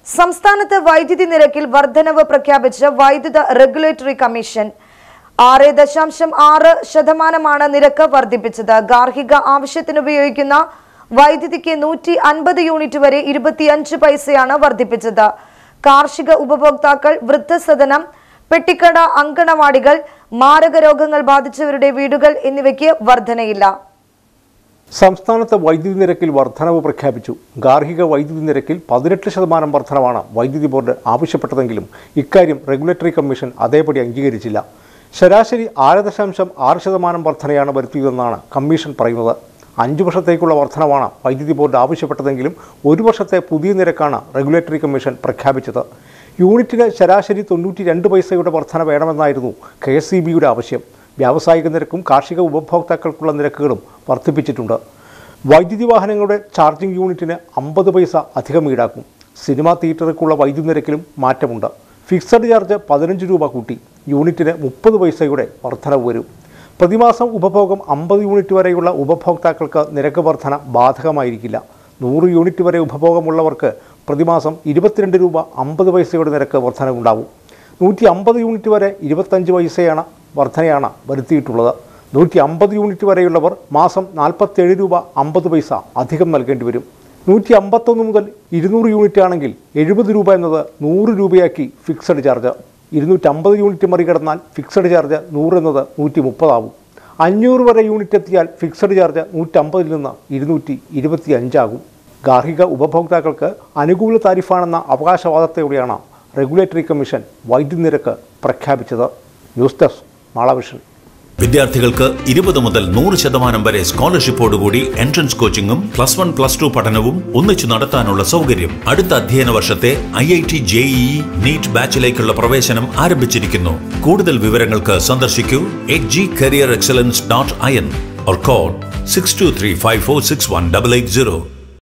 സംസ്ഥാനത്ത് വൈദ്യുതി നിരക്കിൽ വർധനവ് പ്രഖ്യാപിച്ച് വൈദ്യുത റെഗുലേറ്ററി കമ്മീഷൻ ആറ് ദശാംശം ആറ് ശതമാനമാണ് നിരക്ക് വർദ്ധിപ്പിച്ചത് ഗാർഹിക ആവശ്യത്തിനുപയോഗിക്കുന്ന വൈദ്യുതിക്ക് നൂറ്റി അൻപത് യൂണിറ്റ് വരെ ഇരുപത്തിയഞ്ച് പൈസയാണ് വർദ്ധിപ്പിച്ചത് കാർഷിക ഉപഭോക്താക്കൾ വൃദ്ധസദനം പെട്ടിക്കട അങ്കണവാടികൾ മാരക രോഗങ്ങൾ ബാധിച്ചവരുടെ വീടുകൾ എന്നിവയ്ക്ക് വർധനയില്ല സംസ്ഥാനത്ത് വൈദ്യുതി നിരക്കിൽ വർധനവ് പ്രഖ്യാപിച്ചു ഗാർഹിക വൈദ്യുതി നിരക്കിൽ പതിനെട്ട് ശതമാനം വർധനവാണ് വൈദ്യുതി ബോർഡ് ആവശ്യപ്പെട്ടതെങ്കിലും ഇക്കാര്യം റെഗുലേറ്ററി കമ്മീഷൻ അതേപടി അംഗീകരിച്ചില്ല ശരാശരി ആറ് ദശാംശം ആറ് ശതമാനം വർധനയാണ് വരുത്തിയതെന്നാണ് കമ്മീഷൻ പറയുന്നത് അഞ്ചു വർഷത്തേക്കുള്ള വർധനവാണ് വൈദ്യുതി ബോർഡ് ആവശ്യപ്പെട്ടതെങ്കിലും ഒരു വർഷത്തെ പുതിയ നിരക്കാണ് റെഗുലേറ്ററി കമ്മീഷൻ പ്രഖ്യാപിച്ചത് യൂണിറ്റിന് ശരാശരി തൊണ്ണൂറ്റി രണ്ട് പൈസയുടെ വർധന വേണമെന്നായിരുന്നു കെ എസ് സി ബിയുടെ ആവശ്യം വ്യാവസായിക നിരക്കും കാർഷിക ഉപഭോക്താക്കൾക്കുള്ള നിരക്കുകളും വർദ്ധിപ്പിച്ചിട്ടുണ്ട് വൈദ്യുതി വാഹനങ്ങളുടെ ചാർജിംഗ് യൂണിറ്റിന് അമ്പത് പൈസ അധികം ഈടാക്കും സിനിമാ തിയേറ്ററുക്കുള്ള വൈദ്യുതി നിരക്കിലും മാറ്റമുണ്ട് ഫിക്സഡ് ചാർജ് പതിനഞ്ച് രൂപ കൂട്ടി യൂണിറ്റിന് മുപ്പത് പൈസയുടെ വർധനവ് വരും പ്രതിമാസം ഉപഭോഗം അമ്പത് യൂണിറ്റ് വരെയുള്ള ഉപഭോക്താക്കൾക്ക് നിരക്ക് വർധന ബാധകമായിരിക്കില്ല നൂറ് യൂണിറ്റ് വരെ ഉപഭോഗമുള്ളവർക്ക് പ്രതിമാസം ഇരുപത്തിരണ്ട് രൂപ അമ്പത് പൈസയുടെ നിരക്ക് വർധനവുണ്ടാവും നൂറ്റി അമ്പത് യൂണിറ്റ് വരെ ഇരുപത്തഞ്ച് പൈസയാണ് വർധനയാണ് വരുത്തിയിട്ടുള്ളത് നൂറ്റി അമ്പത് യൂണിറ്റ് വരെയുള്ളവർ മാസം നാൽപ്പത്തേഴ് രൂപ അമ്പത് പൈസ അധികം നൽകേണ്ടി വരും നൂറ്റി അമ്പത്തൊന്ന് മുതൽ ഇരുന്നൂറ് യൂണിറ്റ് ആണെങ്കിൽ എഴുപത് രൂപ എന്നത് നൂറ് രൂപയാക്കി ഫിക്സഡ് ചാർജ് ഇരുന്നൂറ്റമ്പത് യൂണിറ്റ് മറികടന്നാൽ ഫിക്സഡ് ചാർജ് നൂറ് എന്നത് നൂറ്റി മുപ്പതാവും അഞ്ഞൂറ് വരെ യൂണിറ്റ് എത്തിയാൽ ഫിക്സഡ് ചാർജ് നൂറ്റമ്പതിൽ നിന്ന് ഇരുന്നൂറ്റി ഇരുപത്തി അഞ്ചാകും ഗാർഹിക ഉപഭോക്താക്കൾക്ക് അനുകൂല താരിഫാണെന്ന അവകാശവാദത്തോടെയാണ് റെഗുലേറ്ററി കമ്മീഷൻ വൈദ്യുതി നിരക്ക് പ്രഖ്യാപിച്ചത് ന്യൂസ് ഡെസ്ക് മാളവിഷൻ വിദ്യാർത്ഥികൾക്ക് ഇരുപത് മുതൽ നൂറ് ശതമാനം വരെ സ്കോളർഷിപ്പോടുകൂടി എൻട്രൻസ് കോച്ചിങ്ങും പ്ലസ് വൺ പ്ലസ് ടു പഠനവും ഒന്നിച്ചു നടത്താനുള്ള സൗകര്യം അടുത്ത അധ്യയന വർഷത്തെ I I T JEE NEET ബാച്ചിലേക്കുള്ള പ്രവേശനം ആരംഭിച്ചിരിക്കുന്നു കൂടുതൽ വിവരങ്ങൾക്ക് സന്ദർശിക്കൂ H G career excellence dot I N or call 623 5461 880